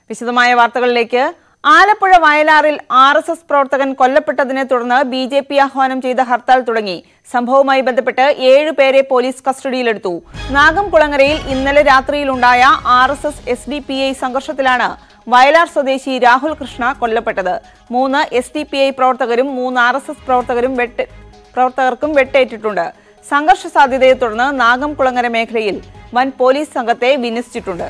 വിശദമായ വാർത്തകളിലേക്ക് ആലപ്പുഴ വയലാറിൽ ആർ എസ് എസ് പ്രവർത്തകൻ കൊല്ലപ്പെട്ടതിനെ തുടർന്ന് ബി ജെ പി ആഹ്വാനം ചെയ്ത ഹർത്താൽ തുടങ്ങി സംഭവവുമായി ബന്ധപ്പെട്ട് ഏഴ് പേരെ പോലീസ് കസ്റ്റഡിയിലെടുത്തു നാഗംകുളങ്ങരയിൽ ഇന്നലെ രാത്രിയിലുണ്ടായ R S S S D P I സംഘർഷത്തിലാണ് വയലാർ സ്വദേശി രാഹുൽ കൃഷ്ണ കൊല്ലപ്പെട്ടത് മൂന്ന് എസ് ഡി പി ഐ പ്രവർത്തകരും മൂന്ന് ആർ എസ് എസ് പ്രവർത്തകരും വെട്ട് പ്രവർത്തകർക്കും വെട്ടേറ്റിട്ടുണ്ട് സംഘർഷ സാധ്യതയെ തുടർന്ന് നാഗംകുളങ്ങര മേഖലയിൽ വൻ പോലീസ് സംഘത്തെ വിന്യസിച്ചിട്ടുണ്ട്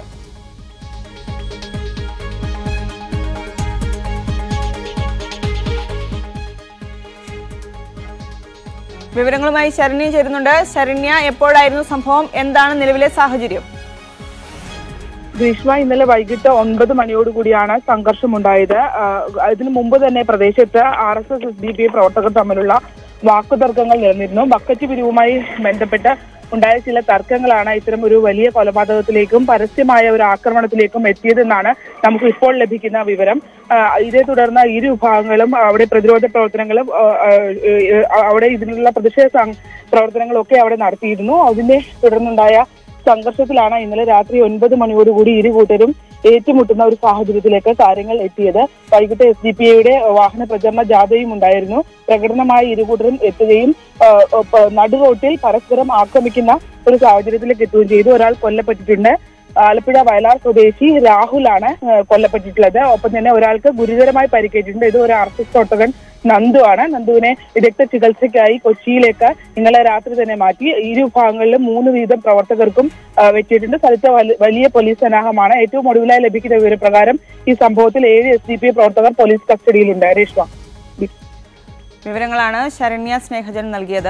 വിവരങ്ങളുമായി ശരണ്യ ചേരുന്നുണ്ട് ശരണ്യ എപ്പോഴായിരുന്നു സംഭവം എന്താണ് നിലവിലെ സാഹചര്യം ഗ്രീഷ്മ ഇന്നലെ വൈകിട്ട് ഒൻപത് മണിയോടുകൂടിയാണ് സംഘർഷമുണ്ടായത് ആഹ് ഇതിനു മുമ്പ് തന്നെ പ്രദേശത്ത് R S S S D P I പ്രവർത്തകർ തമ്മിലുള്ള വാക്കുതർക്കങ്ങൾ നിലനിരുന്നു ബക്കറ്റ് പിരിവുമായി ബന്ധപ്പെട്ട് ഉണ്ടായ ചില തർക്കങ്ങളാണ് ഇത്തരം ഒരു വലിയ കൊലപാതകത്തിലേക്കും പരസ്യമായ ഒരു ആക്രമണത്തിലേക്കും എത്തിയതെന്നാണ് നമുക്ക് ഇപ്പോൾ ലഭിക്കുന്ന വിവരം ആഹ് ഇതേ തുടർന്ന് ഇരു വിഭാഗങ്ങളും അവിടെ പ്രതിരോധ പ്രവർത്തനങ്ങളും ആഹ് ആഹ് അവിടെ ഇതിനുള്ള പ്രതിഷേധ സം- പ്രവർത്തനങ്ങളൊക്കെ അവിടെ നടത്തിയിരുന്നു അതിനെ തുടർന്നുണ്ടായ സംഘർഷത്തിലാണ് ഇന്നലെ രാത്രി ഒൻപത് മണിയോടുകൂടി ഇരു കൂട്ടരും ഏറ്റുമുട്ടുന്ന ഒരു സാഹചര്യത്തിലേക്ക് കാര്യങ്ങൾ എത്തിയത് വൈകിട്ട് എസ് ഡി പി ഐയുടെ വാഹന പ്രചരണ ജാഥയും ഉണ്ടായിരുന്നു പ്രകടനമായി ഇരു കൂട്ടരും എത്തുകയും ആ, ഒപ്പ- നടുറോട്ടിൽ പരസ്പരം ആക്രമിക്കുന്ന ഒരു സാഹചര്യത്തിലേക്ക് എത്തുകയും ചെയ്തു ഒരാൾ കൊല്ലപ്പെട്ടിട്ടുണ്ട് ആലപ്പുഴ വയലാർ സ്വദേശി രാഹുലാണ് ആ, കൊല്ലപ്പെട്ടിട്ടുള്ളത് ഒപ്പം തന്നെ ഒരാൾക്ക് ഗുരുതരമായി പരിക്കേറ്റിട്ടുണ്ട് ഇത് ഒരു ആർ എസ് എസ് പ്രവർത്തകൻ നന്ദു ആണ് നന്ദുവിനെ വിദഗ്ധ ചികിത്സയ്ക്കായി കൊച്ചിയിലേക്ക് ഇന്നലെ രാത്രി തന്നെ മാറ്റി ഇരു വിഭാഗങ്ങളിലും മൂന്ന് വീതം പ്രവർത്തകർക്കും ആ, വെച്ചിട്ടുണ്ട് സ്ഥലത്ത് വല- വലിയ പോലീസ് സന്നാഹമാണ് ഏറ്റവും ഒടുവിലായി ലഭിക്കുന്ന വിവരപ്രകാരം ഈ സംഭവത്തിൽ ഏഴ് എസ് ഡി പി പ്രവർത്തകർ പോലീസ് കസ്റ്റഡിയിലുണ്ട് രേഷ്മ വിവരങ്ങളാണ് ശരണ്യ സ്നേഹജൻ നൽകിയത്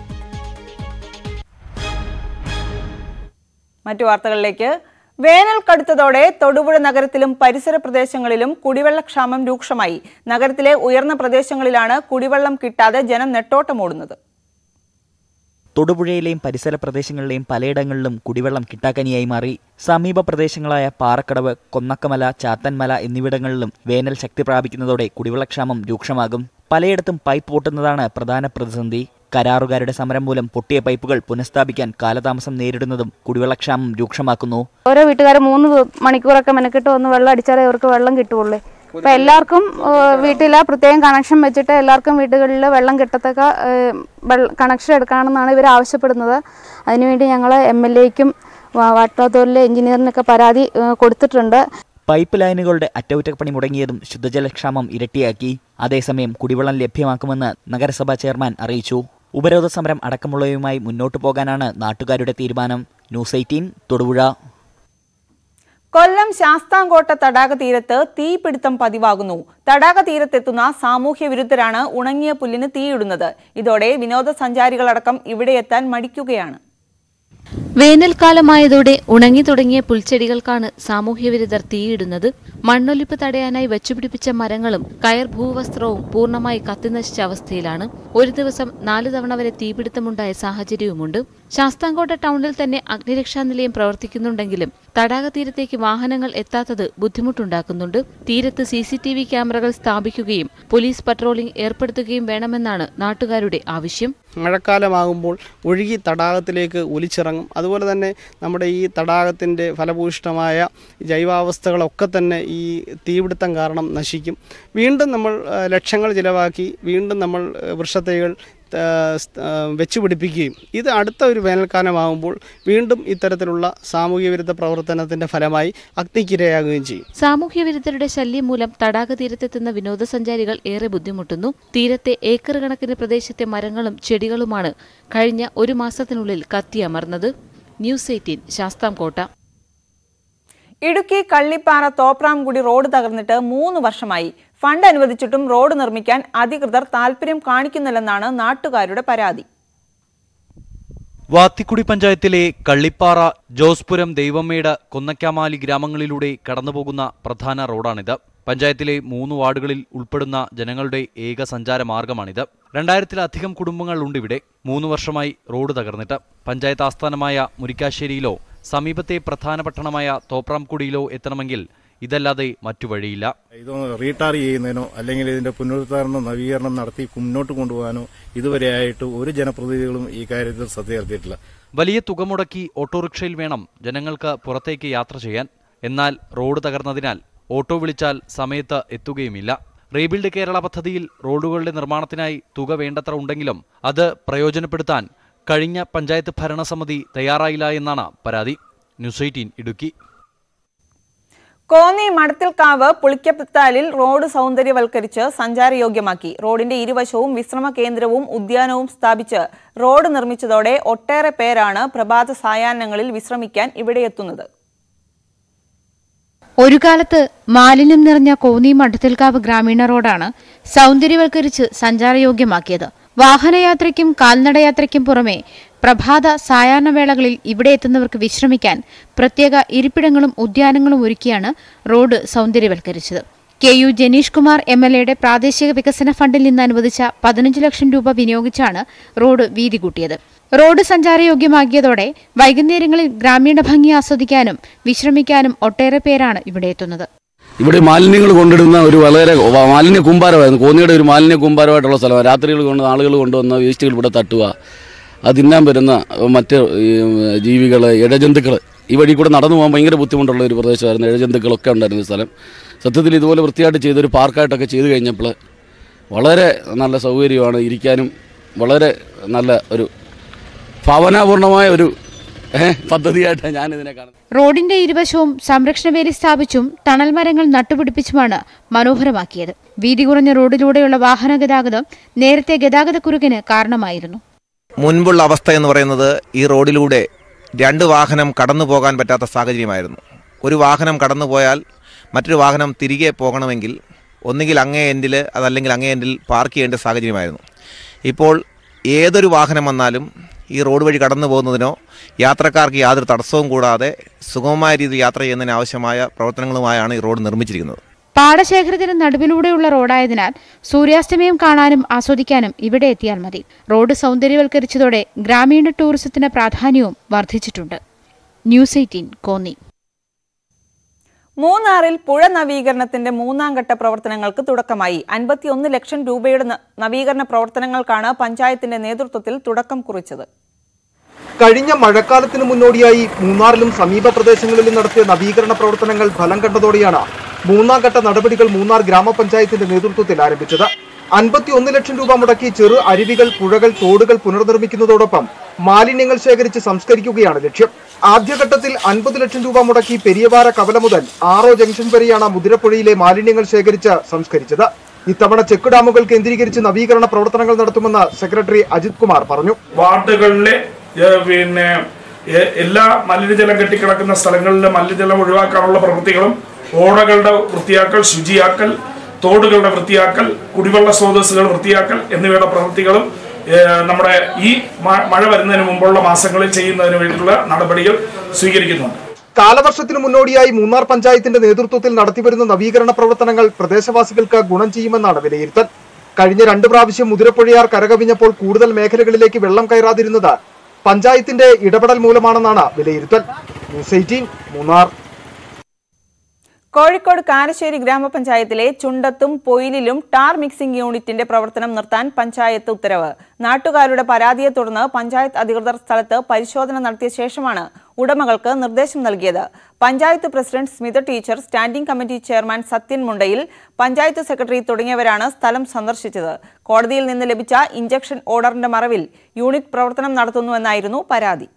മറ്റു വാർത്തകളിലേക്ക് വേനൽ കടുത്തതോടെ തൊടുപുഴ നഗരത്തിലും പരിസര പ്രദേശങ്ങളിലും കുടിവെള്ളക്ഷാമം രൂക്ഷമായി നഗരത്തിലെ ഉയർന്ന പ്രദേശങ്ങളിലാണ് കുടിവെള്ളം കിട്ടാതെ ജനം നെട്ടോട്ടമോടുന്നത് തൊടുപുഴയിലെയും പരിസര പ്രദേശങ്ങളിലെയും പലയിടങ്ങളിലും കുടിവെള്ളം കിട്ടാക്കനിയായി മാറി സമീപ പ്രദേശങ്ങളായ പാറക്കടവ് കൊന്നക്കമല ചാത്തൻമല എന്നിവിടങ്ങളിലും വേനൽ ശക്തി പ്രാപിക്കുന്നതോടെ കുടിവെള്ളക്ഷാമം രൂക്ഷമാകും പലയിടത്തും പൈപ്പ് പൊട്ടുന്നതാണ് പ്രധാന പ്രതിസന്ധി കരാറുകാരുടെ സമരം മൂലം പൊട്ടിയ പൈപ്പുകൾ പുനഃസ്ഥാപിക്കാൻ കാലതാമസം നേരിടുന്നതും കുടിവെള്ളക്ഷാമം രൂക്ഷമാക്കുന്നു ഓരോ വീട്ടുകാർ മൂന്ന് മണിക്കൂറൊക്കെ മെനക്കെട്ട് വന്ന് വെള്ളം അടിച്ചാലേ അവർക്ക് വെള്ളം കിട്ടുള്ളൂ അപ്പൊ എല്ലാവർക്കും വീട്ടിൽ പ്രത്യേകം കണക്ഷൻ വെച്ചിട്ട് എല്ലാവർക്കും വീടുകളിൽ വെള്ളം കിട്ടത്തക്ക കണക്ഷൻ എടുക്കണമെന്നാണ് ഇവർ ആവശ്യപ്പെടുന്നത് അതിനുവേണ്ടി ഞങ്ങൾ എം എൽ എക്കും വാട്ടർ അതോറിറ്റിലെ എഞ്ചിനീയറിനൊക്കെ പരാതി ഏ, കൊടുത്തിട്ടുണ്ട് പൈപ്പ് ലൈനുകളുടെ അറ്റകുറ്റപ്പണി മുടങ്ങിയതും ശുദ്ധജലക്ഷാമം ഇരട്ടിയാക്കി അതേസമയം കുടിവെള്ളം ലഭ്യമാക്കുമെന്ന് നഗരസഭാ ചെയർമാൻ അറിയിച്ചു ഉപരോധ സമരം അടക്കമുള്ളവയുമായി മുന്നോട്ടു പോകാനാണ് നാട്ടുകാരുടെ തീരുമാനം ന്യൂസ് എയ്റ്റീൻ തൊടുപുഴ കൊല്ലം ശാസ്താംകോട്ട തടാക തീരത്ത് തീപിടുത്തം പതിവാകുന്നു തടാക തീരത്തെത്തുന്ന സാമൂഹ്യ വിരുദ്ധരാണ് ഉണങ്ങിയ പുല്ലിന് തീയിടുന്നത് ഇതോടെ വിനോദസഞ്ചാരികളടക്കം ഇവിടെ എത്താൻ മടിക്കുകയാണ് വേനൽക്കാലമായതോടെ ഉണങ്ങി തുടങ്ങിയ പുൽച്ചെടികൾക്കാണ് സാമൂഹ്യവിരുദ്ധർ തീയിടുന്നത് മണ്ണൊലിപ്പ് തടയാനായി വച്ചുപിടിപ്പിച്ച മരങ്ങളും കയർ ഭൂവസ്ത്രവും പൂർണ്ണമായി കത്തിനശിച്ച അവസ്ഥയിലാണ് ഒരു ദിവസം നാലു തവണ വരെ തീപിടുത്തമുണ്ടായ സാഹചര്യവുമുണ്ട് ശാസ്താംകോട്ട ടൗണിൽ തന്നെ അഗ്നിരക്ഷാ നിലയം പ്രവർത്തിക്കുന്നുണ്ടെങ്കിലും തടാക തീരത്തേക്ക് വാഹനങ്ങൾ എത്താത്തത് ബുദ്ധിമുട്ടുണ്ടാക്കുന്നുണ്ട് തീരത്ത് സി സി ടി വി ക്യാമറകൾ സ്ഥാപിക്കുകയും പോലീസ് പട്രോളിംഗ് ഏർപ്പെടുത്തുകയും വേണമെന്നാണ് നാട്ടുകാരുടെ ആവശ്യം മഴക്കാലമാകുമ്പോൾ ഒഴുകി തടാകത്തിലേക്ക് ഒലിച്ചിറങ്ങും അതുപോലെ തന്നെ നമ്മുടെ ഈ തടാകത്തിൻ്റെ ഫലഭൂയിഷ്ടമായ ജൈവാവസ്ഥകളൊക്കെ തന്നെ ഈ തീപിടുത്തം കാരണം നശിക്കും വീണ്ടും നമ്മൾ ആ, ലക്ഷങ്ങൾ ചിലവാക്കി വീണ്ടും നമ്മൾ ആ, വൃക്ഷത്തൈകൾ ആ, സ്- ആ, വെച്ച് പിടിപ്പിക്കുകയും ഇത് അടുത്ത ഒരു വേനൽക്കാലമാകുമ്പോൾ വീണ്ടും ഇത്തരത്തിലുള്ള സാമൂഹ്യ വിരുദ്ധ പ്രവർത്തനത്തിൻ്റെ ഫലമായി അഗ്നിക്കിരയാകുകയും ചെയ്യും സാമൂഹ്യവിരുദ്ധരുടെ ശല്യം മൂലം തടാക തീരത്തെത്തുന്ന വിനോദസഞ്ചാരികൾ ഏറെ ബുദ്ധിമുട്ടുന്നു തീരത്തെ ഏക്കർ കണക്കിന് പ്രദേശത്തെ മരങ്ങളും ചെടികളുമാണ് കഴിഞ്ഞ ഒരു മാസത്തിനുള്ളിൽ കത്തിയമർന്നത് news eighteen Sasthamcotta Idukki Kallippara Thopramkudy road തകർന്നിട്ട് മൂന്ന് വർഷമായി ഫണ്ട് അനുവദിച്ചിട്ടും റോഡ് നിർമ്മിക്കാൻ അധികൃതർ താൽപര്യം കാണിക്കുന്നില്ലെന്നാണ് നാട്ടുകാരുടെ പരാതി വാത്തിക്കുടി പഞ്ചായത്തിലെ കള്ളിപ്പാറ ജോസ്പുരം ദൈവമേട് കൊന്നക്കാമാലി ഗ്രാമങ്ങളിലൂടെ കടന്നുപോകുന്ന പ്രധാന റോഡാണിത് പഞ്ചായത്തിലെ മൂന്ന് വാർഡുകളിൽ ഉൾപ്പെടുന്ന ജനങ്ങളുടെ ഏക സഞ്ചാര മാർഗമാണിത് രണ്ടായിരത്തിലധികം കുടുംബങ്ങൾ ഉണ്ട് ഇവിടെ മൂന്ന് വർഷമായി റോഡ് തകർന്നിട്ട് പഞ്ചായത്ത് ആസ്ഥാനമായ മുരിക്കാശ്ശേരിയിലോ സമീപത്തെ പ്രധാന പട്ടണമായ തോപ്രാംകുടിയിലോ എത്തണമെങ്കിൽ ഇതല്ലാതെ മറ്റു വഴിയില്ല ഇതൊന്ന് റീടാർ ചെയ്യുന്നതിനോ അല്ലെങ്കിൽ ഇതിന്റെ പുനരുദ്ധാരണം നവീകരണം നടത്തി മുന്നോട്ട് കൊണ്ടുപോകാനോ ഇതുവരെയായിട്ട് ഒരു ജനപ്രതിനിധികളും ഈ കാര്യത്തിൽ ശ്രദ്ധ ചെലുത്തിയിട്ടില്ല വലിയ തുക മുടക്കി ഓട്ടോറിക്ഷയിൽ വേണം ജനങ്ങൾക്ക് പുറത്തേക്ക് യാത്ര ചെയ്യാൻ എന്നാൽ റോഡ് തകർന്നതിനാൽ ഓട്ടോ വിളിച്ചാൽ സമയത്ത് എത്തുകയുമില്ല റീബിൽഡ് കേരള പദ്ധതിയിൽ റോഡുകളുടെ നിർമ്മാണത്തിനായി തുക വേണ്ടത്ര ഉണ്ടെങ്കിലും അത് പ്രയോജനപ്പെടുത്താൻ കഴിഞ്ഞ പഞ്ചായത്ത് ഭരണസമിതി തയ്യാറായില്ല എന്നാണ് പരാതി news eighteen Idukki Konni Madathilkavu Pulikkappathalil road സൗന്ദര്യവൽക്കരിച്ച് സഞ്ചാരയോഗ്യമാക്കി റോഡിന്റെ ഇരുവശവും വിശ്രമ കേന്ദ്രവും ഉദ്യാനവും സ്ഥാപിച്ച് റോഡ് നിർമ്മിച്ചതോടെ ഒട്ടേറെ പേരാണ് പ്രഭാത സായാഹ്നങ്ങളിൽ വിശ്രമിക്കാൻ ഇവിടെയെത്തുന്നത് ഒരു കാലത്ത് മാലിന്യം നിറഞ്ഞ കോന്നി മഠത്തിൽക്കാവ് ഗ്രാമീണ റോഡാണ് സൗന്ദര്യവൽക്കരിച്ച് സഞ്ചാരയോഗ്യമാക്കിയത് വാഹനയാത്രയ്ക്കും കാൽനടയാത്രയ്ക്കും പുറമെ പ്രഭാത സായാഹ്നവേളകളിൽ ഇവിടെ എത്തുന്നവർക്ക് വിശ്രമിക്കാൻ പ്രത്യേക ഇരിപ്പിടങ്ങളും ഉദ്യാനങ്ങളും ഒരുക്കിയാണ് റോഡ് സൗന്ദര്യവൽക്കരിച്ചത് K U Janeesh Kumar M L എയുടെ പ്രാദേശിക വികസന ഫണ്ടിൽ നിന്ന് അനുവദിച്ച പതിനഞ്ച് ലക്ഷം രൂപ വിനിയോഗിച്ചാണ് റോഡ് വീതി കൂട്ടിയത് റോഡ് സഞ്ചാരയോഗ്യമാക്കിയതോടെ വൈകുന്നേരങ്ങളിൽ ഗ്രാമീണ ഭംഗി ആസ്വദിക്കാനും വിശ്രമിക്കാനും ഒട്ടേറെ പേരാണ് ഇവിടെ എത്തുന്നത് ഇവിടെ മാലിന്യങ്ങൾ കൊണ്ടിടുന്ന ഒരു വളരെ വ- മാലിന്യ കൂമ്പാരമായിരുന്നു കോന്നിയുടെ ഒരു മാലിന്യ കൂമ്പാരമായിട്ടുള്ള സ്ഥലമാണ് രാത്രികൾ കൊണ്ട് ആളുകൾ കൊണ്ടുവന്ന വേസ്റ്റുകൾ ഇവിടെ തട്ടുക അത് തിന്നാൻ വരുന്ന മറ്റ് ജീവികൾ ഇഴജന്തുക്കൾ ഈ വഴി കൂടെ നടന്നു പോകാൻ ഭയങ്കര ബുദ്ധിമുട്ടുള്ള ഒരു പ്രദേശമായിരുന്നു ഇഴജന്തുക്കളൊക്കെ ഉണ്ടായിരുന്ന സ്ഥലം സത്യത്തിൽ ഇതുപോലെ വൃത്തിയായിട്ട് ചെയ്തൊരു പാർക്കായിട്ടൊക്കെ ചെയ്തു കഴിഞ്ഞപ്പോൾ വളരെ നല്ല സൗകര്യമാണ് ഇരിക്കാനും വളരെ നല്ല ഒരു ഭാവനാപൂർണമായ ഒരു ഏഹ്, പദ്ധതിയായിട്ടാണ് ഞാനിതിനെ കാണുന്നത് റോഡിന്റെ ഇരുവശവും സംരക്ഷണവേലി സ്ഥാപിച്ചും തണൽ മരങ്ങൾ നട്ടുപിടിപ്പിച്ചുമാണ് മനോഹരമാക്കിയത് വീതി കുറഞ്ഞ റോഡിലൂടെയുള്ള വാഹന ഗതാഗതം നേരത്തെ ഗതാഗതക്കുരുക്കിന് കാരണമായിരുന്നു മുൻപുള്ള അവസ്ഥ എന്ന് പറയുന്നത് ഈ റോഡിലൂടെ രണ്ട് വാഹനം കടന്നു പോകാൻ പറ്റാത്ത സാഹചര്യമായിരുന്നു ഒരു വാഹനം കടന്നു പോയാൽ മറ്റൊരു വാഹനം തിരികെ പോകണമെങ്കിൽ ഒന്നുകിൽ അങ്ങേ എൻഡിൽ അതല്ലെങ്കിൽ അങ്ങേ എൻഡിൽ പാർക്ക് ചെയ്യേണ്ട സാഹചര്യമായിരുന്നു ഇപ്പോൾ ഏതൊരു വാഹനം വന്നാലും ഈ റോഡ് വഴി കടന്നു പോകുന്നതിനോ യാത്രക്കാർക്ക് യാതൊരു തടസ്സവും കൂടാതെ സുഗമമായ രീതിയിൽ യാത്ര ചെയ്യുന്നതിന് ആവശ്യമായ പ്രവർത്തനങ്ങളുമായാണ് ഈ റോഡ് നിർമ്മിച്ചിരിക്കുന്നത് പാടശേഖരത്തിന് നടുവിലൂടെയുള്ള റോഡായതിനാൽ സൂര്യാസ്തമയം കാണാനും ആസ്വദിക്കാനും ഇവിടെ എത്തിയാൽ മതി റോഡ് സൗന്ദര്യവൽക്കരിച്ചതോടെ ഗ്രാമീണ ടൂറിസത്തിന് പ്രാധാന്യവും വർദ്ധിച്ചിട്ടുണ്ട് ന്യൂസ് എയ്റ്റീൻ കോന്നി മൂന്നാറിൽ പുഴ നവീകരണത്തിന്റെ മൂന്നാം ഘട്ട പ്രവർത്തനങ്ങൾക്ക് തുടക്കമായി അൻപത്തിയൊന്ന് ലക്ഷം രൂപയുടെ ന- നവീകരണ പ്രവർത്തനങ്ങൾക്കാണ് പഞ്ചായത്തിന്റെ നേതൃത്വത്തിൽ തുടക്കം കുറിച്ചത് കഴിഞ്ഞ മഴക്കാലത്തിന് മുന്നോടിയായി മൂന്നാറിലും സമീപ പ്രദേശങ്ങളിലും നടത്തിയ നവീകരണ പ്രവർത്തനങ്ങൾ ഫലം കണ്ടതോടെയാണ് മൂന്നാം ഘട്ട നടപടികൾ മൂന്നാർ ഗ്രാമപഞ്ചായത്തിന്റെ നേതൃത്വത്തിൽ ആരംഭിച്ചത് അൻപത്തിയൊന്ന് ലക്ഷം രൂപ മുടക്കി ചെറു അരുവികൾ പുഴകൾ തോടുകൾ പുനർനിർമ്മിക്കുന്നതോടൊപ്പം മാലിന്യങ്ങൾ ശേഖരിച്ച് സംസ്കരിക്കുകയാണ് ലക്ഷ്യം ആദ്യഘട്ടത്തിൽ അൻപത് ലക്ഷം രൂപ മുടക്കി പെരിയവാര കവല മുതൽ ആറോ ജംഗ്ഷൻ വരെയാണ് മുതിരപ്പുഴയിലെ മാലിന്യങ്ങൾ ശേഖരിച്ച് സംസ്കരിച്ചത് ഇത്തവണ ചെക്ക് ഡാമുകൾ കേന്ദ്രീകരിച്ച് നവീകരണ പ്രവർത്തനങ്ങൾ നടത്തുമെന്ന് സെക്രട്ടറി അജിത് കുമാർ പറഞ്ഞു വാർഡുകളിലെ ഏ, പിന്നെ എ- എല്ലാ മലിനജലം കെട്ടിക്കിടക്കുന്ന സ്ഥലങ്ങളിലെ മലിനജലം ഒഴിവാക്കാനുള്ള പ്രവൃത്തികളും ഓടകളുടെ വൃത്തിയാക്കൽ ശുചിയാക്കൽ തോടുകളുടെ വൃത്തിയാക്കൽ കുടിവെള്ള സ്രോതസ്സുകൾ വൃത്തിയാക്കൽ എന്നിവയുടെ പ്രവൃത്തികളും ഏ, നമ്മുടെ ഈ മ- മഴ വരുന്നതിന് മുമ്പുള്ള മാസങ്ങളിൽ ചെയ്യുന്നതിന് വേണ്ടിയിട്ടുള്ള നടപടികൾ സ്വീകരിക്കുന്നുണ്ട് കാലവർഷത്തിന് മുന്നോടിയായി മൂന്നാർ പഞ്ചായത്തിന്റെ നേതൃത്വത്തിൽ നടത്തിവരുന്ന നവീകരണ പ്രവർത്തനങ്ങൾ പ്രദേശവാസികൾക്ക് ഗുണം ചെയ്യുമെന്നാണ് വിലയിരുത്തൽ കഴിഞ്ഞ രണ്ട് പ്രാവശ്യം മുതിരപ്പുഴയാർ കരകവിഞ്ഞപ്പോൾ കൂടുതൽ മേഖലകളിലേക്ക് വെള്ളം കയറാതിരുന്നത് പഞ്ചായത്തിന്റെ ഇടപെടൽ മൂലമാണെന്നാണ് വിലയിരുത്തൽ ന്യൂസ് എയ്റ്റീൻ മൂന്നാർ കോഴിക്കോട് കാരശ്ശേരി ഗ്രാമപഞ്ചായത്തിലെ ചുണ്ടത്തും പൊയിലിലും ടാർ മിക്സിംഗ് യൂണിറ്റിന്റെ പ്രവർത്തനം നിർത്താൻ പഞ്ചായത്ത് ഉത്തരവ് നാട്ടുകാരുടെ പരാതിയെ തുടർന്ന് പഞ്ചായത്ത് അധികൃതർ സ്ഥലത്ത് പരിശോധന നടത്തിയ ശേഷമാണ് ഉടമകൾക്ക് നിർദ്ദേശം നൽകിയത് panchayat president Smitha teacher standing committee chairman Sathyan Mundayil panchayat secretary തുടങ്ങിയവരാണ് സ്ഥലം സന്ദർശിച്ചത് കോടതിയിൽ നിന്ന് ലഭിച്ച ഇഞ്ചക്ഷൻ ഓർഡറിന്റെ മറവിൽ യൂണിറ്റ് പ്രവർത്തനം നടത്തുന്നുവെന്നായിരുന്നു പരാതി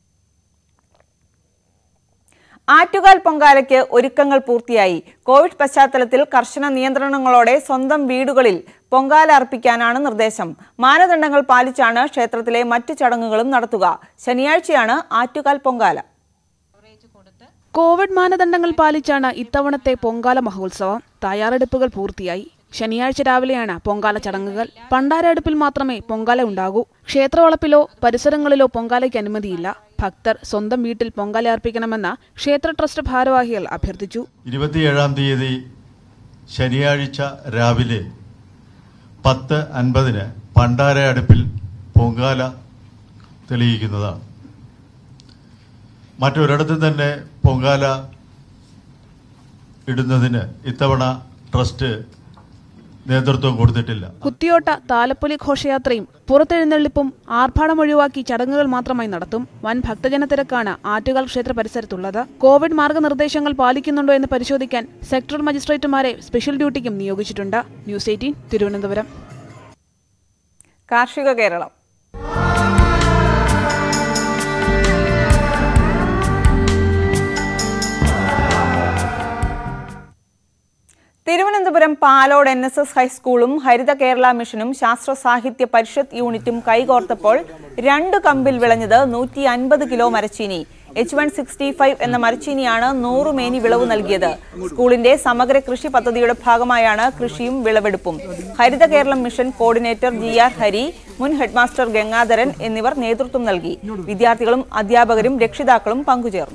ആറ്റുകാൽ പൊങ്കാലയ്ക്ക് ഒരുക്കങ്ങൾ പൂർത്തിയായി കോവിഡ് പശ്ചാത്തലത്തിൽ കർശന നിയന്ത്രണങ്ങളോടെ സ്വന്തം വീടുകളിൽ പൊങ്കാല അർപ്പിക്കാനാണ് നിർദ്ദേശം മാനദണ്ഡങ്ങൾ പാലിച്ചാണ് ക്ഷേത്രത്തിലെ മറ്റു ചടങ്ങുകളും നടത്തുക ശനിയാഴ്ചയാണ് ആറ്റുകാൽ പൊങ്കാല കോവിഡ് മാനദണ്ഡങ്ങൾ പാലിച്ചാണ് ഇത്തവണത്തെ പൊങ്കാല മഹോത്സവം തയ്യാറെടുപ്പുകൾ പൂർത്തിയായി ശനിയാഴ്ച രാവിലെയാണ് പൊങ്കാല ചടങ്ങുകൾ പണ്ടാര അടുപ്പിൽ മാത്രമേ പൊങ്കാല ഉണ്ടാകൂ ക്ഷേത്രവളപ്പിലോ പരിസരങ്ങളിലോ പൊങ്കാലയ്ക്ക് അനുമതിയില്ല ഭക്തർ സ്വന്തം വീട്ടിൽ പൊങ്കാല അർപ്പിക്കണമെന്ന് ക്ഷേത്ര ട്രസ്റ്റ് ഭാരവാഹികൾ അഭ്യർത്ഥിച്ചു ഇരുപത്തിയേഴാം തീയതി ശനിയാഴ്ച രാവിലെ പത്ത് അൻപതിന് പണ്ടാര അടുപ്പിൽ പൊങ്കാല തെളിയിക്കുന്നതാണ് മറ്റൊരിടത്തും തന്നെ പൊങ്കാല ഇടുന്നതിന് ഇത്തവണ ട്രസ്റ്റ് നേതൃത്വം കൊടുത്തിട്ടില്ല കുത്തിയോട്ട താലപ്പൊലി ഘോഷയാത്രയും പുറത്തെഴുന്നള്ളിപ്പും ആർഭാടം ഒഴിവാക്കി ചടങ്ങുകൾ മാത്രമായി നടത്തും വൻ ഭക്തജന തിരക്കാണ് ആറ്റുകാൽ ക്ഷേത്ര പരിസരത്തുള്ളത് കോവിഡ് മാർഗനിർദ്ദേശങ്ങൾ പാലിക്കുന്നുണ്ടോ എന്ന് പരിശോധിക്കാൻ സെക്ടറൽ മജിസ്ട്രേറ്റുമാരെ സ്പെഷ്യൽ ഡ്യൂട്ടിക്കും നിയോഗിച്ചിട്ടുണ്ട് ന്യൂസ് എയ്റ്റീൻ തിരുവനന്തപുരം കാർഷിക Keralam Thiruvananthapuram Palode N S S ഹൈസ്കൂളും ഹരിത കേരള മിഷനും ശാസ്ത്ര സാഹിത്യ പരിഷത്ത് യൂണിറ്റും കൈകോർത്തപ്പോൾ രണ്ട് കമ്പിൽ വിളഞ്ഞത് നൂറ്റി അൻപത് കിലോ മരച്ചീനി എച്ച് വൺ സിക്സ്റ്റി ഫൈവ് എന്ന മരച്ചീനിയാണ് നൂറ് മേനി വിളവ് നൽകിയത് സ്കൂളിന്റെ സമഗ്ര കൃഷി പദ്ധതിയുടെ ഭാഗമായാണ് കൃഷിയും വിളവെടുപ്പും Haritha Keralam mission coordinator G R Hari മുൻ ഹെഡ്മാസ്റ്റർ ഗംഗാധരൻ എന്നിവർ നേതൃത്വം നൽകി വിദ്യാർത്ഥികളും അധ്യാപകരും രക്ഷിതാക്കളും പങ്കുചേർന്നു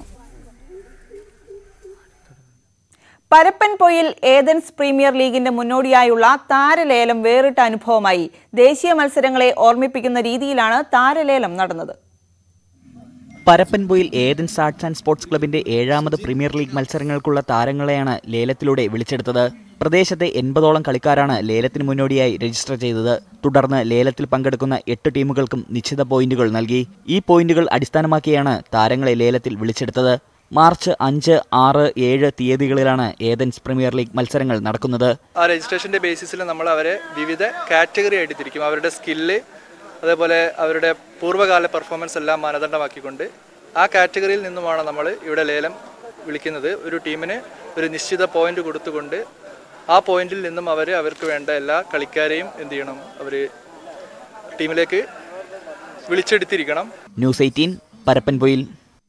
പരപ്പൻപൊയിൽ ഏതൻസ് പ്രീമിയർ ലീഗിന്റെ മുന്നോടിയായുള്ള താരലേലം വേറിട്ട അനുഭവമായി ദേശീയ മത്സരങ്ങളെ ഓർമ്മിപ്പിക്കുന്ന രീതിയിലാണ് താരലേലം നടന്നത് Parappanpoyil Athens arts and sports ക്ലബിന്റെ ഏഴാമത് പ്രീമിയർ ലീഗ് മത്സരങ്ങൾക്കുള്ള താരങ്ങളെയാണ് ലേലത്തിലൂടെ വിളിച്ചെടുത്തത് പ്രദേശത്തെ എൺപതോളം കളിക്കാരാണ് ലേലത്തിന് മുന്നോടിയായി രജിസ്റ്റർ ചെയ്തത് തുടർന്ന് ലേലത്തിൽ പങ്കെടുക്കുന്ന എട്ട് ടീമുകൾക്കും നിശ്ചിത പോയിന്റുകൾ നൽകി ഈ പോയിന്റുകൾ അടിസ്ഥാനമാക്കിയാണ് താരങ്ങളെ ലേലത്തിൽ വിളിച്ചെടുത്തത് മാർച്ച് അഞ്ച് ആറ് ഏഴ് തീയതികളിലാണ് ഏതൻസ് പ്രീമിയർ ലീഗ് മത്സരങ്ങൾ നടക്കുന്നത് ആ രജിസ്ട്രേഷൻ്റെ ബേസിസിൽ നമ്മൾ അവരെ വിവിധ കാറ്റഗറി ആയിട്ട് തിരിക്കും അവരുടെ സ്കില്ല് അതേപോലെ അവരുടെ പൂർവ്വകാല പെർഫോമൻസ് എല്ലാം മാനദണ്ഡമാക്കിക്കൊണ്ട് ആ കാറ്റഗറിയിൽ നിന്നുമാണ് നമ്മൾ ഇവിടെ ലേലം വിളിക്കുന്നത് ഒരു ടീമിന് ഒരു നിശ്ചിത പോയിന്റ് കൊടുത്തുകൊണ്ട് ആ പോയിന്റിൽ നിന്നും അവർ അവർക്ക് വേണ്ട എല്ലാ കളിക്കാരെയും എന്ത് ചെയ്യണം അവർ ടീമിലേക്ക് വിളിച്ചെടുത്തിരിക്കണം ന്യൂസ് എയ്റ്റീൻ പരപ്പൻപൊയിൽ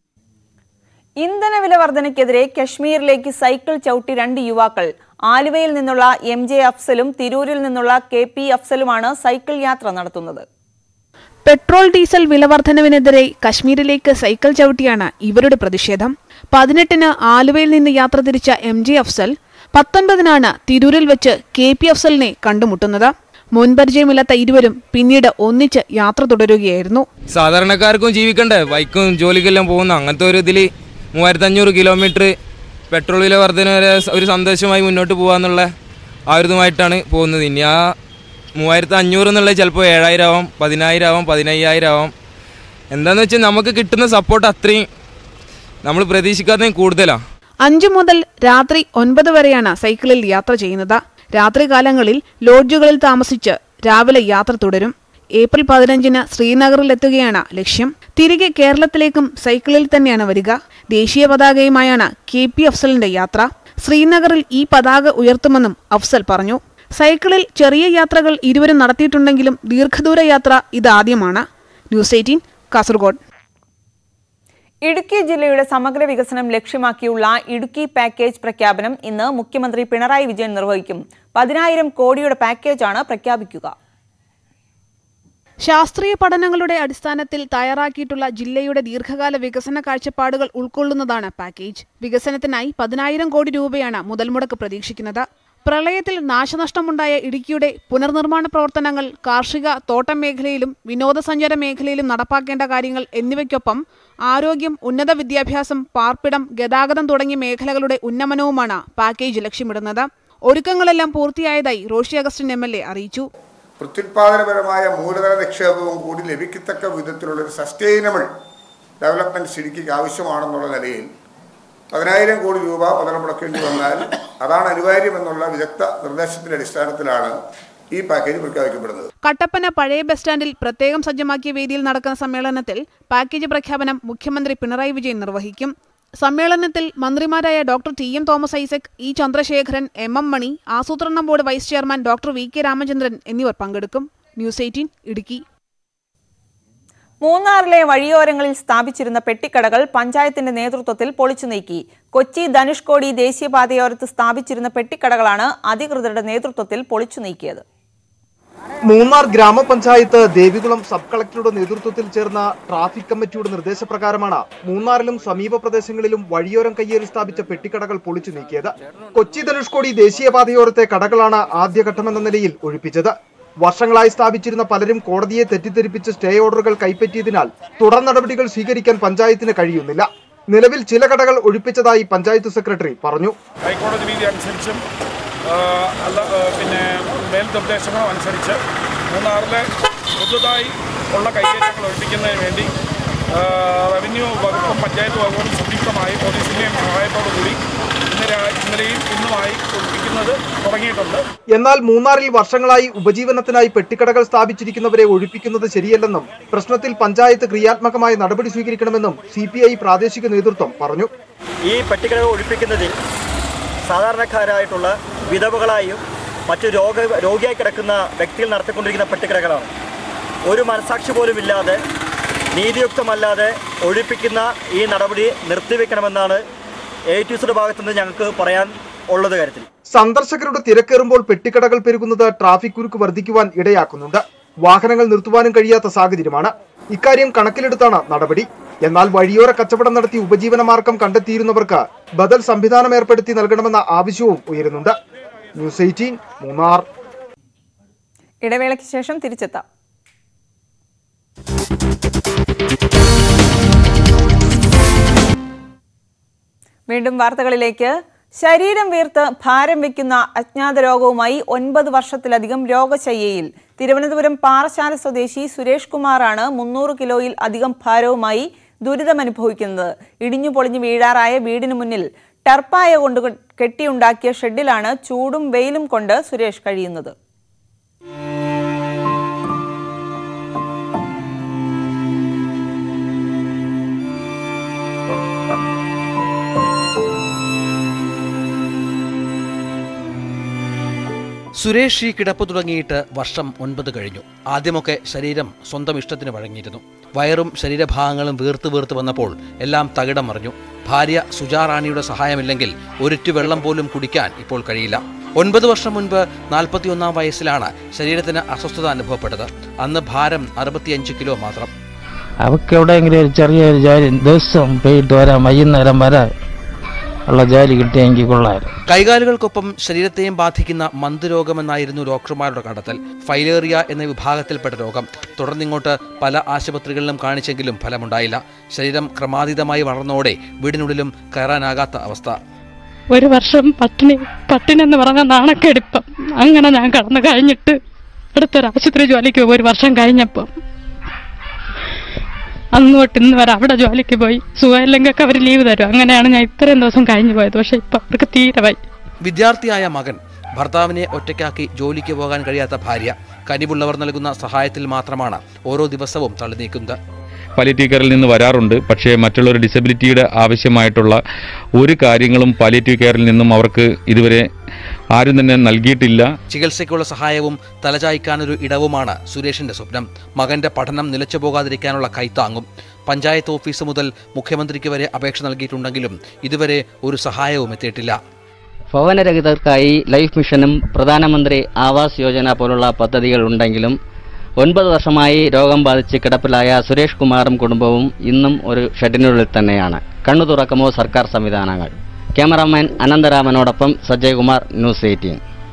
ഇന്ധനവില വർധനയ്ക്കെതിരെ കശ്മീരിലേക്ക് സൈക്കിൾ ചവിട്ടി രണ്ട് യുവാക്കൾ ആലുവയിൽ നിന്നുള്ള എം ജെ അഫ്സലും തിരൂരിൽ നിന്നുള്ള കെ പി അഫ്സലുമാണ് സൈക്കിൾ യാത്ര നടത്തുന്നത് പെട്രോൾ ഡീസൽ വിലവർധനവിനെതിരെ കശ്മീരിലേക്ക് സൈക്കിൾ ചവിട്ടിയാണ് ഇവരുടെ പ്രതിഷേധം പതിനെട്ടിന് ആലുവയിൽ നിന്ന് യാത്ര തിരിച്ച എം ജെ അഫ്സൽ പത്തൊൻപതിനാണ് തിരൂരിൽ വെച്ച് കെ പി അഫ്സലിനെ കണ്ടുമുട്ടുന്നത് മുൻപരിചയമില്ലാത്ത ഇരുവരും പിന്നീട് ഒന്നിച്ച് യാത്ര തുടരുകയായിരുന്നു സാധാരണക്കാർക്കും ജീവിക്കണ്ടേ ബൈക്കും ജോലിക്കെല്ലാം പോകുന്ന അങ്ങനത്തെ ഒരു ഇതിൽ മൂവായിരത്തി അഞ്ഞൂറ് കിലോമീറ്റർ പെട്രോൾ വില വർധന വരെ ഒരു സന്ദേശമായി മുന്നോട്ട് പോകാന്നുള്ള ആ ഒരു ഇതുമായിട്ടാണ് പോകുന്നത് ഇനി ആ മൂവായിരത്തി അഞ്ഞൂറ് എന്നുള്ളത് ചിലപ്പോൾ ഏഴായിരം ആവാം പതിനായിരം ആവാം പതിനയ്യായിരം ആവാം എന്താണെന്ന് വെച്ചാൽ നമുക്ക് കിട്ടുന്ന സപ്പോർട്ട് അത്രയും നമ്മൾ പ്രതീക്ഷിക്കാത്തതും കൂടുതലാണ് അഞ്ചു മുതൽ രാത്രി ഒൻപത് വരെയാണ് സൈക്കിളിൽ യാത്ര ചെയ്യുന്നത് രാത്രികാലങ്ങളിൽ ലോഡ്ജുകളിൽ താമസിച്ച് രാവിലെ യാത്ര തുടരും ഏപ്രിൽ പതിനഞ്ചിന് ശ്രീനഗറിലെത്തുകയാണ് ലക്ഷ്യം തിരികെ കേരളത്തിലേക്കും സൈക്കിളിൽ തന്നെയാണ് വരിക ദേശീയ പതാകയുമായാണ് കെ പി അഫ്സലിന്റെ യാത്ര ശ്രീനഗറിൽ ഈ പതാക ഉയർത്തുമെന്നും അഫ്സൽ പറഞ്ഞു സൈക്കിളിൽ ചെറിയ യാത്രകൾ ഇരുവരും നടത്തിയിട്ടുണ്ടെങ്കിലും ദീർഘദൂര യാത്ര ഇതാദ്യമാണ് ന്യൂസ് എയ്റ്റീൻ കാസർഗോഡ് ഇടുക്കി ജില്ലയുടെ സമഗ്ര വികസനം ലക്ഷ്യമാക്കിയുള്ള ഇടുക്കി പാക്കേജ് പ്രഖ്യാപനം ഇന്ന് മുഖ്യമന്ത്രി പിണറായി വിജയൻ നിർവഹിക്കും പതിനായിരം കോടിയുടെ പാക്കേജാണ് പ്രഖ്യാപിക്കുക ശാസ്ത്രീയ പഠനങ്ങളുടെ അടിസ്ഥാനത്തിൽ തയ്യാറാക്കിയിട്ടുള്ള ജില്ലയുടെ ദീർഘകാല വികസന കാഴ്ചപ്പാടുകൾ ഉൾക്കൊള്ളുന്നതാണ് പാക്കേജ് വികസനത്തിനായി പതിനായിരം കോടി രൂപയാണ് മുതൽമുടക്ക് പ്രതീക്ഷിക്കുന്നത് പ്രളയത്തിൽ നാശനഷ്ടമുണ്ടായ ഇടുക്കിയുടെ പുനർനിർമ്മാണ പ്രവർത്തനങ്ങൾ കാർഷിക തോട്ടം മേഖലയിലും വിനോദസഞ്ചാര മേഖലയിലും നടപ്പാക്കേണ്ട കാര്യങ്ങൾ എന്നിവയ്ക്കൊപ്പം ആരോഗ്യം ഉന്നത വിദ്യാഭ്യാസം പാർപ്പിടം ഗതാഗതം തുടങ്ങിയ മേഖലകളുടെ ഉന്നമനവുമാണ് പാക്കേജ് ലക്ഷ്യമിടുന്നത് ഒരുക്കങ്ങളെല്ലാം പൂർത്തിയായതായി Roshi Augustine M L A അറിയിച്ചു പ്രത്യുൽപാദനപരമായ മൂലധന നിക്ഷേപവും കൂടി ലഭിക്കത്തക്ക വിധത്തിലുള്ള ഒരു സസ്റ്റൈനബിൾ ഡെവലപ്മെൻറ്റ് ഇടുക്കിക്ക് ആവശ്യമാണെന്നുള്ള നിലയിൽ പതിനായിരം കോടി രൂപ മുതൽ മുടക്കേണ്ടി വന്നാൽ അതാണ് അനിവാര്യമെന്നുള്ള വിദഗ്ധ നിർദ്ദേശത്തിന്റെ അടിസ്ഥാനത്തിലാണ് ഈ പാക്കേജ് പ്രഖ്യാപിക്കപ്പെടുന്നത് കട്ടപ്പന പഴയ ബസ് സ്റ്റാൻഡിൽ പ്രത്യേകം സജ്ജമാക്കിയ വേദിയിൽ നടക്കുന്ന സമ്മേളനത്തിൽ പാക്കേജ് പ്രഖ്യാപനം മുഖ്യമന്ത്രി പിണറായി വിജയൻ നിർവഹിക്കും സമ്മേളനത്തിൽ മന്ത്രിമാരായ doctor T M Thomas Isaac E Chandrasekharan M M Mani ആസൂത്രണ board vice chairman doctor V K Ramachandran എന്നിവർ പങ്കെടുക്കും ന്യൂസ് എയ്റ്റീൻ ഇടുക്കി മൂന്നാറിലെ വഴിയോരങ്ങളിൽ സ്ഥാപിച്ചിരുന്ന പെട്ടിക്കടകൾ പഞ്ചായത്തിന്റെ നേതൃത്വത്തിൽ പൊളിച്ചു നീക്കി കൊച്ചി ധനുഷ്കോടി ദേശീയപാതയോരത്ത് സ്ഥാപിച്ചിരുന്ന പെട്ടിക്കടകളാണ് അധികൃതരുടെ നേതൃത്വത്തിൽ പൊളിച്ചു നീക്കിയത് മൂന്നാർ ഗ്രാമപഞ്ചായത്ത് ദേവികുളം സബ് കളക്ടറുടെ നേതൃത്വത്തിൽ ചേർന്ന ട്രാഫിക് കമ്മിറ്റിയുടെ നിർദ്ദേശപ്രകാരമാണ് മൂന്നാറിലും സമീപ പ്രദേശങ്ങളിലും വഴിയോരം കയ്യേറി സ്ഥാപിച്ച പെട്ടിക്കടകൾ പൊളിച്ചു നീക്കിയത് കൊച്ചി ധനുഷ്കോടി ദേശീയപാതയോരത്തെ കടകളാണ് ആദ്യഘട്ടമെന്ന നിലയിൽ ഒഴിപ്പിച്ചത് വർഷങ്ങളായി സ്ഥാപിച്ചിരുന്ന പലരും കോടതിയെ തെറ്റിദ്ധരിപ്പിച്ച് സ്റ്റേ ഓർഡറുകൾ കൈപ്പറ്റിയതിനാൽ തുടർ നടപടികൾ സ്വീകരിക്കാൻ പഞ്ചായത്തിന് കഴിയുന്നില്ല നിലവിൽ ചില കടകൾ ഒഴിപ്പിച്ചതായി പഞ്ചായത്ത് സെക്രട്ടറി പറഞ്ഞു ഹൈക്കോടതി രീതി അനുസരിച്ചും ആ, അല്ല ആ, പിന്നെ മേൽനിർദ്ദേശങ്ങളും അനുസരിച്ച് മൂന്നാറിലെ പുതുതായി ഉള്ള കൈയേറ്റങ്ങൾ ഒഴിപ്പിക്കുന്നതിന് വേണ്ടി ആ, റവന്യൂ വകുപ്പും പഞ്ചായത്ത് വകുപ്പും സംയുക്തമായി പോലീസിൻ്റെയും സഹായത്തോടു കൂടി ഇന്ന് രാ- ഇന്നലെയും ഇന്നുമായി ഒഴിപ്പിക്കുന്നത് തുടങ്ങിയിട്ടുണ്ട് എന്നാൽ മൂന്നാറിൽ വർഷങ്ങളായി ഉപജീവനത്തിനായി പെട്ടിക്കടകൾ സ്ഥാപിച്ചിരിക്കുന്നവരെ ഒഴിപ്പിക്കുന്നത് ശരിയല്ലെന്നും പ്രശ്നത്തിൽ പഞ്ചായത്ത് ക്രിയാത്മകമായ നടപടി സ്വീകരിക്കണമെന്നും സി പ്രാദേശിക നേതൃത്വം പറഞ്ഞു ഈ പട്ടികകൾ ഒഴിപ്പിക്കുന്നതിൽ സാധാരണക്കാരായിട്ടുള്ള വിധവകളായും മറ്റു രോഗ രോഗിയായി കിടക്കുന്ന വ്യക്തികൾ നടത്തിക്കൊണ്ടിരിക്കുന്ന പട്ടികകളാണ് ഒരു മനസാക്ഷി പോലും ഇല്ലാതെ നീതിയുക്തമല്ലാതെ ഒഴിപ്പിക്കുന്ന ഈ നടപടി നിർത്തിവെക്കണമെന്നാണ് എ ടി സിയുടെ ഭാഗത്തുനിന്ന് ഞങ്ങൾക്ക് പറയാൻ ഉള്ളത് കാര്യത്തിൽ സന്ദർശകരുടെ തിരക്കേറുമ്പോൾ പെട്ടിക്കടകൾ പെരുകുന്നത് ട്രാഫിക് കുരുക്ക് വർദ്ധിക്കുവാൻ ഇടയാക്കുന്നുണ്ട് വാഹനങ്ങൾ നിർത്തുവാനും കഴിയാത്ത സാഹചര്യമാണ് ഇക്കാര്യം കണക്കിലെടുത്താണ് നടപടി എന്നാൽ വഴിയോര കച്ചവടം നടത്തി ഉപജീവനമാർഗം കണ്ടെത്തിയിരുന്നവർക്ക് ബദൽ സംവിധാനം ഏർപ്പെടുത്തി നൽകണമെന്ന ആവശ്യവും ഉയരുന്നുണ്ട് ന്യൂസ് എയ്റ്റീൻ മൂന്നാർ ഇടവേളയ്ക്ക് ശേഷം തിരിച്ചെത്താം വീണ്ടും വാർത്തകളിലേക്ക് ശരീരം വീർത്ത് ഭാരം വയ്ക്കുന്ന അജ്ഞാത രോഗവുമായി ഒൻപത് വർഷത്തിലധികം രോഗശയ്യയിൽ തിരുവനന്തപുരം പാറശാല സ്വദേശി സുരേഷ് കുമാറാണ് മുന്നൂറ് കിലോയിൽ അധികം ഭാരവുമായി ദുരിതമനുഭവിക്കുന്നത് ഇടിഞ്ഞു പൊളിഞ്ഞു വീഴാറായ വീടിനു മുന്നിൽ ടർപ്പായ കൊണ്ട് കെട്ടിയുണ്ടാക്കിയ ഷെഡിലാണ് ചൂടും വെയിലും കൊണ്ട് സുരേഷ് കഴിയുന്നത് സുരേഷ് ഈ കിടപ്പ് തുടങ്ങിയിട്ട് വർഷം ഒൻപത് കഴിഞ്ഞു ആദ്യമൊക്കെ ശരീരം സ്വന്തം ഇഷ്ടത്തിന് വഴങ്ങിയിരുന്നു വയറും ശരീരഭാഗങ്ങളും വീർത്ത് വീർത്ത് വന്നപ്പോൾ എല്ലാം തകിടം മറിഞ്ഞു ഭാര്യ സുജാറാണിയുടെ സഹായമില്ലെങ്കിൽ ഒരിറ്റു വെള്ളം പോലും കുടിക്കാൻ ഇപ്പോൾ കഴിയില്ല ഒൻപത് വർഷം മുൻപ് നാൽപ്പത്തിയൊന്നാം വയസ്സിലാണ് ശരീരത്തിന് അസ്വസ്ഥത അനുഭവപ്പെട്ടത് അന്ന് ഭാരം അറുപത്തിയഞ്ച് കിലോ മാത്രം അവർക്ക് എവിടെയെങ്കിലും ഒരു ചെറിയൊരു ജോലി ദിവസം പോയിട്ട് വരാം വൈകുന്നേരം വരെ ഉള്ള ജോലി കിട്ടിയെങ്കിൽ കൊള്ളായിരുന്നു കൈകാലുകൾക്കൊപ്പം ശരീരത്തെയും ബാധിക്കുന്ന മന്ദരോഗമെന്നായിരുന്നു ഡോക്ടർമാരുടെ കണ്ടെത്തൽ ഫൈലേറിയ എന്ന വിഭാഗത്തിൽപ്പെട്ട രോഗം തുടർന്നിങ്ങോട്ട് പല ആശുപത്രികളിലും കാണിച്ചെങ്കിലും ഫലമുണ്ടായില്ല ശരീരം ക്രമാതീതമായി വളർന്നോടെ വീടിനുള്ളിലും കയറാനാകാത്ത അവസ്ഥ ഒരു വർഷം പട്ടിണി പട്ടിണി എന്ന് പറഞ്ഞ നാണക്കെടുപ്പം അങ്ങനെ ഞാൻ കടന്നു കഴിഞ്ഞിട്ട് അടുത്തൊരു ആശുപത്രി ജോലിക്ക് പോയി ഒരു വർഷം കഴിഞ്ഞപ്പം അന്ന് തൊട്ട് ഇന്ന് വരെ അവിടെ ജോലിക്ക് പോയി സുഖമില്ലെങ്കിൽ അവർ ലീവ് തരും അങ്ങനെയാണ് ഞാൻ ഇത്രയും ദിവസം കഴിഞ്ഞു പോയത് പക്ഷെ ഇപ്പം അവർക്ക് തീരെ വൈ വിദ്യാർത്ഥിയായ മകൻ ഭർത്താവിനെ ഒറ്റയ്ക്കാക്കി ജോലിക്ക് പോകാൻ കഴിയാത്ത ഭാര്യ കനിവുള്ളവർ നൽകുന്ന സഹായത്തിൽ മാത്രമാണ് ഓരോ ദിവസവും തള്ളി നീക്കുന്നത് പാലിയേറ്റീവ് കെയറിൽ നിന്ന് വരാറുണ്ട് പക്ഷേ മറ്റുള്ളൊരു ഡിസബിലിറ്റിയുടെ ആവശ്യമായിട്ടുള്ള ഒരു കാര്യങ്ങളും പാലിയേറ്റീവ് കെയറിൽ നിന്നും അവർക്ക് ഇതുവരെ ആരും തന്നെ നൽകിയിട്ടില്ല ചികിത്സയ്ക്കുള്ള സഹായവും തലചായ്ക്കാനൊരു ഇടവുമാണ് സുരേഷിന്റെ സ്വപ്നം മകന്റെ പഠനം നിലച്ചു പോകാതിരിക്കാനുള്ള കൈത്താങ്ങും പഞ്ചായത്ത് ഓഫീസ് മുതൽ മുഖ്യമന്ത്രിക്ക് വരെ അപേക്ഷ നൽകിയിട്ടുണ്ടെങ്കിലും ഇതുവരെ ഒരു സഹായവും എത്തിയിട്ടില്ല ഭവനരഹിതർക്കായി ലൈഫ് മിഷനും പ്രധാനമന്ത്രി ആവാസ് യോജന പോലുള്ള പദ്ധതികൾ ഉണ്ടെങ്കിലും ഒൻപത് വർഷമായി രോഗം ബാധിച്ച് കിടപ്പിലായ സുരേഷ് കുമാറും കുടുംബവും ഇന്നും ഒരു ഷെഡിനുള്ളിൽ തന്നെയാണ് കണ്ണു തുറക്കുമോ സർക്കാർ സംവിധാനങ്ങൾ ക്യാമറാമാൻ അനന്തരാമനോടൊപ്പം സജയ് കുമാർ ന്യൂസ് എയ്റ്റീൻ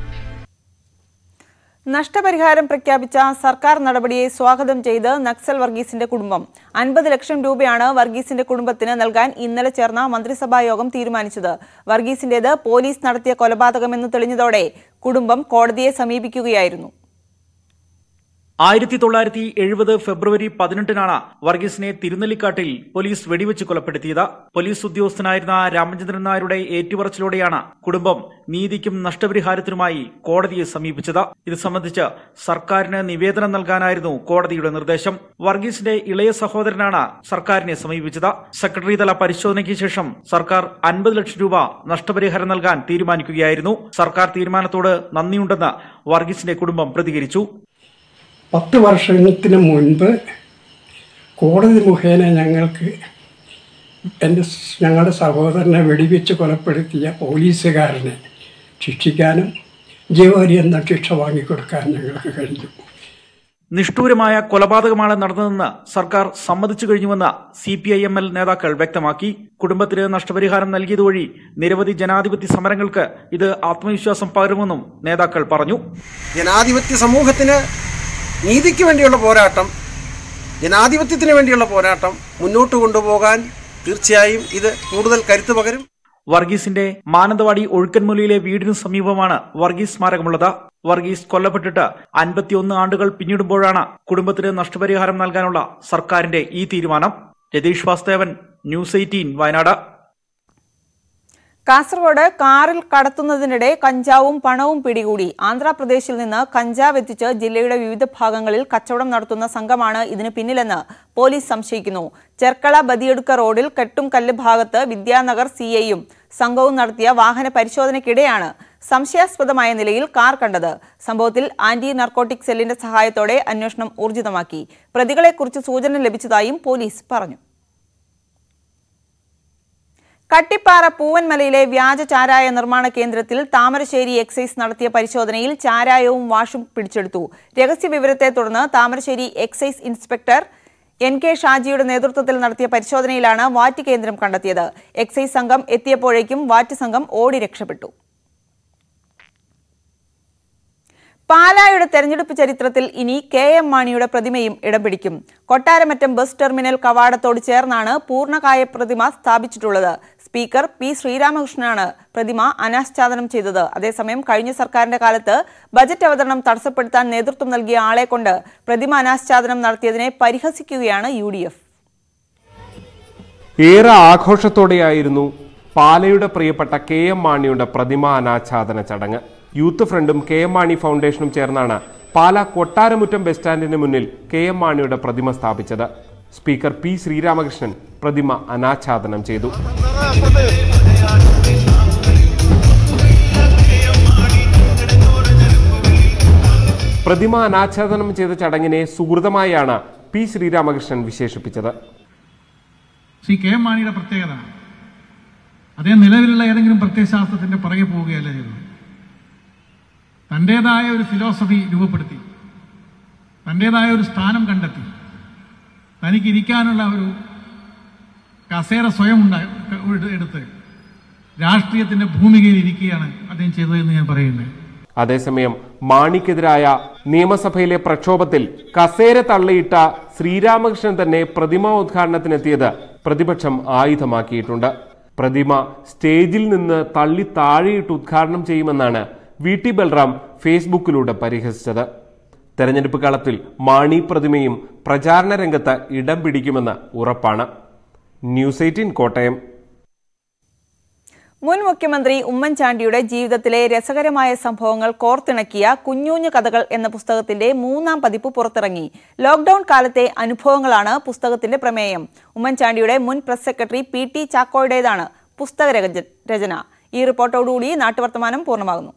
നഷ്ടപരിഹാരം പ്രഖ്യാപിച്ച സർക്കാർ നടപടിയെ സ്വാഗതം ചെയ്ത് നക്സൽ വർഗീസിന്റെ കുടുംബം അൻപത് ലക്ഷം രൂപയാണ് വർഗീസിന്റെ കുടുംബത്തിന് നൽകാൻ ഇന്നലെ ചേർന്ന മന്ത്രിസഭാ യോഗം തീരുമാനിച്ചത് വർഗീസിന്റേത് പോലീസ് നടത്തിയ കൊലപാതകമെന്ന് തെളിഞ്ഞതോടെ കുടുംബം കോടതിയെ സമീപിക്കുകയായിരുന്നു ആയിരത്തി തൊള്ളായിരത്തി എഴുപത് ഫെബ്രുവരി പതിനെട്ടിനാണ് വർഗീസിനെ തിരുനെല്ലിക്കാട്ടിൽ പോലീസ് വെടിവെച്ച് കൊലപ്പെടുത്തിയത് പോലീസ് ഉദ്യോഗസ്ഥനായിരുന്ന രാമചന്ദ്രൻ നായരുടെ ഏറ്റുപറച്ചിലൂടെയാണ് കുടുംബം നീതിക്കും നഷ്ടപരിഹാരത്തിനുമായി കോടതിയെ സമീപിച്ചത് ഇത് സംബന്ധിച്ച് സർക്കാരിന് നിവേദനം നൽകാനായിരുന്നു കോടതിയുടെ നിർദ്ദേശം വർഗീസിന്റെ ഇളയ സഹോദരനാണ് സർക്കാരിനെ സമീപിച്ചത് സെക്രട്ടറി തല പരിശോധനയ്ക്ക് ശേഷം സർക്കാർ അൻപത് ലക്ഷം രൂപ നഷ്ടപരിഹാരം നൽകാൻ തീരുമാനിക്കുകയായിരുന്നു സർക്കാർ തീരുമാനത്തോട് നന്ദിയുണ്ടെന്ന് വർഗീസിന്റെ കുടുംബം പ്രതികരിച്ചു പത്ത് വർഷത്തിന് മുൻപ് കോടതി മുഖേന ഞങ്ങൾക്ക് എൻ്റെ സ് ഞങ്ങളുടെ സഹോദരനെ വെടിവെച്ച് കൊലപ്പെടുത്തിയ പോലീസുകാരനെ ശിക്ഷിക്കാനും ജീവപര്യന്തം ശിക്ഷ വാങ്ങിക്കൊടുക്കാൻ ഞങ്ങൾക്ക് കഴിഞ്ഞു നിഷ്ഠൂരമായ കൊലപാതകമാണ് നടന്നതെന്ന് സർക്കാർ സമ്മതിച്ചു കഴിഞ്ഞുവെന്ന് C P I M L നേതാക്കൾ വ്യക്തമാക്കി കുടുംബത്തിന് നഷ്ടപരിഹാരം നൽകിയതുവഴി നിരവധി ജനാധിപത്യ സമരങ്ങൾക്ക് ഇത് ആത്മവിശ്വാസം പകരുമെന്നും നേതാക്കൾ പറഞ്ഞു ജനാധിപത്യ സമൂഹത്തിന് നീതിക്ക് വേണ്ടിയുള്ള പോരാട്ടം ജനാധിപത്യത്തിന് വേണ്ടിയുള്ള പോരാട്ടം മുന്നോട്ട് കൊണ്ടുപോകാൻ തീർച്ചയായും ഇത് കൂടുതൽ കരുത്ത് പകരും വർഗീസിന്റെ മാനന്തവാടി ഒഴുക്കൻമുലയിലെ വീടിനു സമീപമാണ് വർഗീസ് സ്മാരകമുള്ളത് വർഗീസ് കൊല്ലപ്പെട്ടിട്ട് അൻപത്തിയൊന്ന് ആണ്ടുകൾ പിന്നിടുമ്പോഴാണ് കുടുംബത്തിന് നഷ്ടപരിഹാരം നൽകാനുള്ള സർക്കാരിന്റെ ഈ തീരുമാനം രതീഷ് വാസ്തവൻ ന്യൂസ് എയ്റ്റീൻ വയനാട് കാസർഗോഡ് കാറിൽ കടത്തുന്നതിനിടെ കഞ്ചാവും പണവും പിടികൂടി ആന്ധ്രാപ്രദേശിൽ നിന്ന് കഞ്ചാവ് എത്തിച്ച് ജില്ലയുടെ വിവിധ ഭാഗങ്ങളിൽ കച്ചവടം നടത്തുന്ന സംഘമാണ് ഇതിന് പിന്നിലെന്ന് പോലീസ് സംശയിക്കുന്നു ചെർക്കള ബദിയെടുക്ക റോഡിൽ കെട്ടുംകല്ല് ഭാഗത്ത് വിദ്യാനഗർ സിഐയും സംഘവും നടത്തിയ വാഹന പരിശോധനയ്ക്കിടെയാണ് സംശയാസ്പദമായ നിലയിൽ കാർ കണ്ടത് സംഭവത്തിൽ ആന്റി നർക്കോട്ടിക് സെല്ലിന്റെ സഹായത്തോടെ അന്വേഷണം ഊർജിതമാക്കി പ്രതികളെക്കുറിച്ച് സൂചന ലഭിച്ചതായും പോലീസ് പറഞ്ഞു കട്ടിപ്പാറ പൂവൻമലയിലെ വ്യാജ ചാരായ നിർമ്മാണ കേന്ദ്രത്തിൽ താമരശ്ശേരി എക്സൈസ് നടത്തിയ പരിശോധനയിൽ ചാരായവും വാഷും പിടിച്ചെടുത്തു രഹസ്യവിവരത്തെ തുടർന്ന് Thamarassery excise inspector N K ഷാജിയുടെ നേതൃത്വത്തിൽ നടത്തിയ പരിശോധനയിലാണ് വാറ്റ് കേന്ദ്രം കണ്ടെത്തിയത് എക്സൈസ് സംഘം എത്തിയപ്പോഴേക്കും വാറ്റ് സംഘം ഓടി രക്ഷപ്പെട്ടു പാലായുടെ തെരഞ്ഞെടുപ്പ് ചരിത്രത്തിൽ ഇനി കെ എം മാണിയുടെ പ്രതിമയും ഇടം പിടിക്കും കൊട്ടാരമറ്റം ബസ് ടെർമിനൽ കവാടത്തോട് ചേർന്നാണ് പൂർണ്ണകായ പ്രതിമ സ്ഥാപിച്ചിട്ടുള്ളത് സ്പീക്കർ പി ശ്രീരാമകൃഷ്ണനാണ് പ്രതിമ അനാച്ഛാദനം ചെയ്തത് അതേസമയം കഴിഞ്ഞ സർക്കാരിന്റെ കാലത്ത് ബജറ്റ് അവതരണം തടസ്സപ്പെടുത്താൻ നേതൃത്വം നൽകിയ ആളെ കൊണ്ട് പ്രതിമ അനാച്ഛാദനം നടത്തിയതിനെ പരിഹസിക്കുകയാണ് യു ഏറെ ആഘോഷത്തോടെയായിരുന്നു പാലയുടെ പ്രിയപ്പെട്ട കെ എം മാണിയുടെ പ്രതിമാ അനാച്ഛാദന ചടങ്ങ് യൂത്ത് ഫ്രണ്ടും കെ എം മാണി ഫൗണ്ടേഷനും ചേർന്നാണ് പാല കൊട്ടാരമുറ്റം ബസ് സ്റ്റാൻഡിന് മുന്നിൽ കെ എം മാണിയുടെ പ്രതിമ സ്ഥാപിച്ചത് സ്പീക്കർ പി ശ്രീരാമകൃഷ്ണൻ പ്രതിമ അനാച്ഛാദനം ചെയ്തു പ്രതിമ അനാച്ഛാദനം ചെയ്ത ചടങ്ങിനെ സുഹൃതമായാണ് പി ശ്രീരാമകൃഷ്ണൻ വിശേഷിപ്പിച്ചത് ശ്രീ കെ എം മാണിയുടെ പ്രത്യേകത അദ്ദേഹം നിലവിലുള്ള ഏതെങ്കിലും പ്രത്യയശാസ്ത്രത്തിന്റെ പുറകെ പോവുകയല്ല ചെയ്തത് തൻ്റെതായ ഒരു ഫിലോസഫി രൂപപ്പെടുത്തി തൻ്റെതായ ഒരു സ്ഥാനം കണ്ടെത്തി തനിക്ക് ഇരിക്കാനുള്ള ഒരു കസേര സ്വയം ഉണ്ടായി എടുത്ത് രാഷ്ട്രീയത്തിന്റെ ഭൂമികയിൽ ഇരിക്കുകയാണ് അദ്ദേഹം ചെയ്തതെന്ന് ഞാൻ പറയുന്നത് അതേസമയം മാണിക്കെതിരായ നിയമസഭയിലെ പ്രക്ഷോഭത്തിൽ കസേര തള്ളിയിട്ട ശ്രീരാമകൃഷ്ണൻ തന്നെ പ്രതിമ ഉദ്ഘാടനത്തിനെത്തിയത് പ്രതിപക്ഷം ആയുധമാക്കിയിട്ടുണ്ട് പ്രതിമ സ്റ്റേജിൽ നിന്ന് തള്ളി താഴെയിട്ട് ഉദ്ഘാടനം ചെയ്യുമെന്നാണ് വി ടി ബൽറാം ഫേസ്ബുക്കിലൂടെ പരിഹസിച്ചത് തെരഞ്ഞെടുപ്പ് കാലത്തിൽ മാണി പ്രതിമയും പ്രചാരണ രംഗത്ത് ഇടം പിടിക്കുമെന്ന് ഉറപ്പാണ് ന്യൂസ് എയ്റ്റീൻ കോട്ടയം മുൻ മുഖ്യമന്ത്രി ഉമ്മൻചാണ്ടിയുടെ ജീവിതത്തിലെ രസകരമായ സംഭവങ്ങൾ കോർത്തിണക്കിയ കുഞ്ഞൂഞ്ഞു കഥകൾ എന്ന പുസ്തകത്തിന്റെ മൂന്നാം പതിപ്പ് പുറത്തിറങ്ങി ലോക്ഡൌൺ കാലത്തെ അനുഭവങ്ങളാണ് പുസ്തകത്തിന്റെ പ്രമേയം ഉമ്മൻചാണ്ടിയുടെ മുൻ പ്രസ് സെക്രട്ടറി പി ടി ചാക്കോയുടേതാണ് പുസ്തക രച- രചന ഈ റിപ്പോർട്ടോടുകൂടി നാട്ടുവർത്തമാനം പൂർണ്ണമാകുന്നു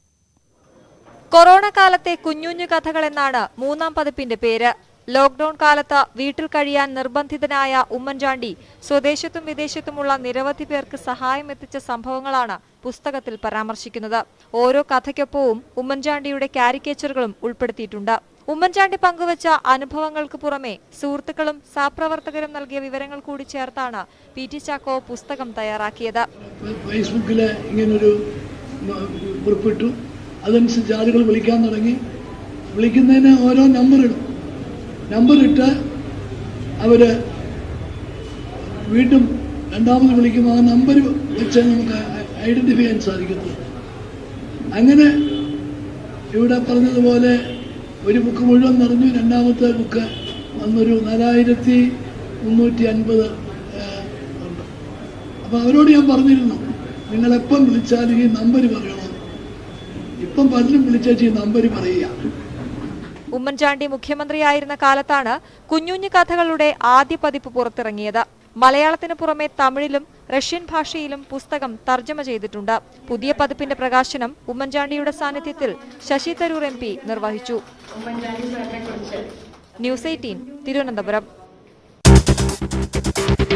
കൊറോണ കാലത്തെ കുഞ്ഞുഞ്ഞു കഥകൾ എന്നാണ് മൂന്നാം പതിപ്പിന്റെ പേര് ലോക്ഡൌൺ കാലത്ത് വീട്ടിൽ കഴിയാൻ നിർബന്ധിതനായ ഉമ്മൻചാണ്ടി സ്വദേശത്തും വിദേശത്തുമുള്ള നിരവധി പേർക്ക് സഹായം എത്തിച്ച സംഭവങ്ങളാണ് പുസ്തകത്തിൽ പരാമർശിക്കുന്നത് ഓരോ കഥയ്ക്കൊപ്പവും ഉമ്മൻചാണ്ടിയുടെ കാരിക്കേച്ചറുകളും ഉൾപ്പെടുത്തിയിട്ടുണ്ട് ഉമ്മൻചാണ്ടി പങ്കുവച്ച അനുഭവങ്ങൾക്ക് പുറമെ സുഹൃത്തുക്കളും സഹപ്രവർത്തകരും നൽകിയ വിവരങ്ങൾ കൂടി ചേർത്താണ് പി ടി ചാക്കോ പുസ്തകം തയ്യാറാക്കിയത് ഫേസ്ബുക്കിൽ ഇങ്ങനൊരു മ- കുറിപ്പിട്ടു അതനുസരിച്ച് ആളുകൾ വിളിക്കാൻ തുടങ്ങി വിളിക്കുന്നതിന് ഓരോ നമ്പർ ഇടും നമ്പർ ഇട്ട് അവര് വീണ്ടും രണ്ടാമത് വിളിക്കുമ്പോൾ ആ നമ്പർ വെച്ച് നമുക്ക് ഐഡന്റിഫൈ ചെയ്യാൻ സാധിക്കത്തുള്ളൂ അങ്ങനെ ഇവിടെ പറഞ്ഞതുപോലെ ഒരു ബുക്ക് മുഴുവൻ നിറഞ്ഞു രണ്ടാമത്തെ ബുക്ക് വന്നൊരു നാലായിരത്തി മുന്നൂറ്റി അൻപത് ഉണ്ട് അപ്പോൾ അവരോട് ഞാൻ പറഞ്ഞിരുന്നു നിങ്ങൾ എപ്പം വിളിച്ചാലും ഈ നമ്പർ പറയണം ഇപ്പം പലരും വിളിച്ചേച്ച് ഈ നമ്പർ പറയുക ഉമ്മൻചാണ്ടി മുഖ്യമന്ത്രിയായിരുന്ന കാലത്താണ് കുഞ്ഞുഞ്ഞു കഥകളുടെ ആദ്യ പതിപ്പ് പുറത്തിറങ്ങിയത് മലയാളത്തിന് പുറമെ തമിഴിലും റഷ്യൻ ഭാഷയിലും പുസ്തകം തർജ്ജമ ചെയ്തിട്ടുണ്ട് പുതിയ പതിപ്പിന്റെ പ്രകാശനം ഉമ്മൻചാണ്ടിയുടെ സാന്നിധ്യത്തിൽ ശശി തരൂർ എം പി നിർവഹിച്ചു ന്യൂസ് എയ്റ്റീൻ തിരുവനന്തപുരം